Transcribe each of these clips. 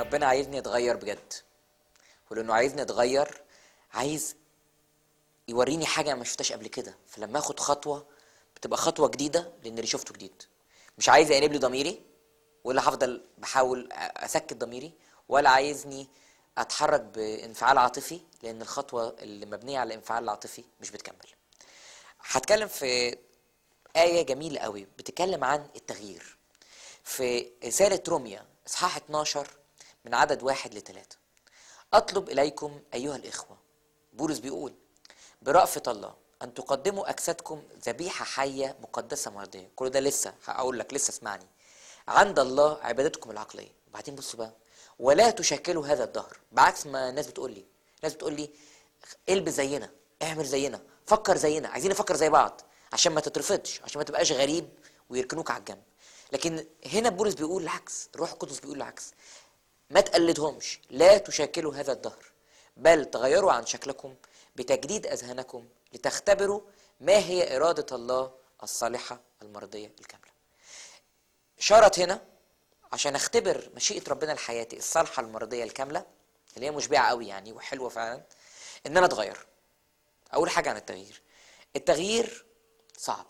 ربنا عايزني اتغير بجد ولانه عايزني اتغير عايز يوريني حاجه ما شفتهاش قبل كده فلما اخد خطوه بتبقى خطوه جديده لان اللي شفته جديد مش عايز يقلب لي ضميري ولا هفضل بحاول اسكت ضميري ولا عايزني اتحرك بانفعال عاطفي لان الخطوه اللي مبنيه على الانفعال العاطفي مش بتكمل هتكلم في آية جميلة قوي بتتكلم عن التغيير في رسالة روميا إصحاح 12 من عدد واحد لثلاثة أطلب إليكم أيها الإخوة بولس بيقول برأفة الله أن تقدموا أجسادكم ذبيحة حية مقدسة مرضية كل ده لسه هقول لك لسه اسمعني عند الله عبادتكم العقلية وبعدين بصوا بقى ولا تشكلوا هذا الدهر بعكس ما الناس بتقول لي الناس بتقول لي البس زينا اعمل زينا فكر زينا عايزين نفكر زي بعض عشان ما تترفضش عشان ما تبقاش غريب ويركنوك على الجنب لكن هنا بولس بيقول العكس الروح القدس بيقول العكس ما تقلدهمش لا تشاكلوا هذا الدهر بل تغيروا عن شكلكم بتجديد اذهانكم لتختبروا ما هي اراده الله الصالحه المرضيه الكامله شرط هنا عشان اختبر مشيئه ربنا لحياتي الصالحه المرضيه الكامله اللي هي مشبعه قوي يعني وحلوه فعلا ان انا اتغير اول حاجه عن التغيير التغيير صعب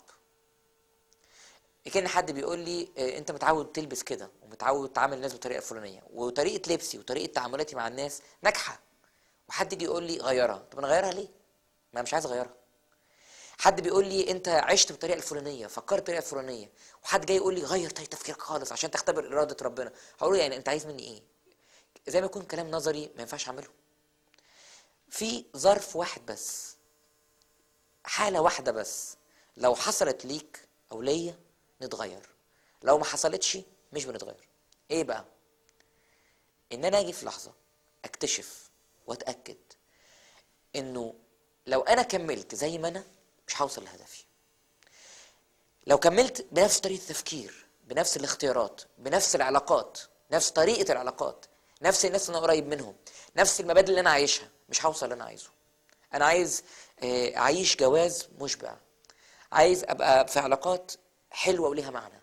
كان حد بيقول لي آه، انت متعود تلبس كده ومتعود تعامل الناس بطريقه فلانيه وطريقه لبسي وطريقه تعاملاتي مع الناس ناجحه وحد يجي يقول لي غيرها طب انا اغيرها ليه ما أنا مش عايز اغيرها حد بيقول لي انت عشت بالطريقه الفلانيه فكرت بالطريقه الفلانيه وحد جاي يقول لي غير طريقه تفكيرك خالص عشان تختبر اراده ربنا هقول له يعني انت عايز مني ايه زي ما يكون كلام نظري ما ينفعش اعمله في ظرف واحد بس حالة واحدة بس لو حصلت ليك أو ليا نتغير لو ما حصلتش مش بنتغير إيه بقى؟ إن أنا أجي في لحظة أكتشف وأتأكد إنه لو أنا كملت زي ما أنا مش هوصل لهدفي لو كملت بنفس طريقة التفكير بنفس الاختيارات بنفس العلاقات نفس طريقة العلاقات نفس الناس اللي أنا قريب منهم نفس المبادئ اللي أنا عايشها مش هوصل اللي أنا عايزه انا عايز آه، اعيش جواز مشبع عايز ابقى في علاقات حلوه وليها معنى